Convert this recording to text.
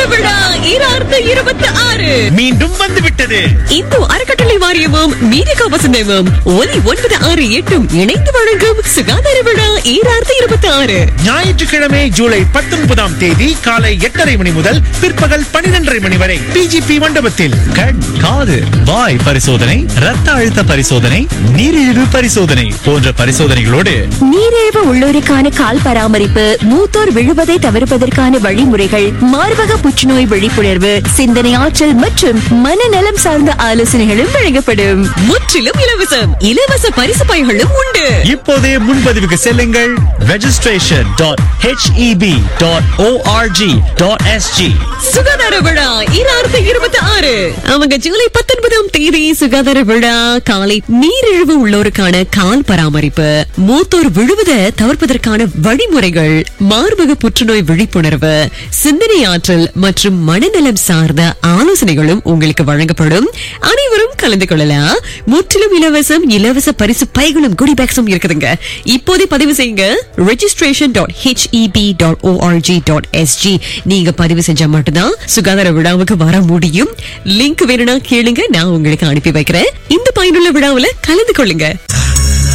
விழா ஈராயிரத்து இருபத்தி ஆறு மீண்டும் வந்துவிட்டது இந்து அறக்கட்டளை வாரியமும் மீடியா வசந்தமும் ஒலி ஒன்பது ஆறு எட்டும் இணைந்து வழங்கும் சுகாதார விழா ஈராயிரத்து இருபத்தி ஆறு ஞாயிற்றுக்கிழமை ஜூலை பத்தொன்பதாம் தேதி காலை எட்டரை மணி முதல் பிற்பகல் பனிரெண்டரை மணி வரை பிஜிபி மண்டபத்தில் கண் காது வாய் பரிசோதனை ரத்த அழுத்த பரிசோதனை நீரிழிவு பரிசோதனை போன்ற பரிசோதனைகளோடு நீரிழிவு உள்ளோருக்கான கால் பராமரிப்பு மூத்தோர் விழுவதை தவிர்ப்பதற்கான வழிமுறைகள் மார்பக புற்றுநோய் விழிப்புணர்வு சிந்தனை ஆற்றல் மற்றும் மனநலம் சார்ந்த ஆலோசனைகளும் வழங்கப்படும் முற்றிலும் இலவசம் இலவச பரிசு பைகளும் உண்டு இப்போதே முன்பதிவுக்கு செல்லுங்கள் registration dot HEP dot ORG dot SG சுகாதார விழா ஈராயிரத்து இருபத்தி ஆறு அவங்க ஜூலை பத்தொன்பதாம் தேதி சுகாதார விழா காலை நீரிழிவு உள்ளோருக்கான கால் பராமரிப்பு மூத்தோர் விழுவதை தவிர்ப்பதற்கான வழிமுறைகள் மார்பக புற்றுநோய் விழிப்புணர்வு சிந்தனை ஆற்றல் மற்றும் மனநலம் சார்ந்த ஆலோசனைகளும் உங்களுக்கு வழங்கப்படும் அனைவரும் கலந்து கொள்ளலாம் முற்றிலும் இலவசம் இலவச பரிசு பைகளும் குடி பேக்ஸும் இருக்குதுங்க இப்போதே பதிவு செய்யுங்க registration dot HEP dot ORG dot SG நீங்க பதிவு செஞ்சா மட்டும்தான் சுகாதார விழாவுக்கு வர முடியும் லிங்க் வேணும்னா கேளுங்க நான் உங்களுக்கு அனுப்பி வைக்கிறேன் இந்த பயனுள்ள விழாவுல கலந்து கொள்ளுங்க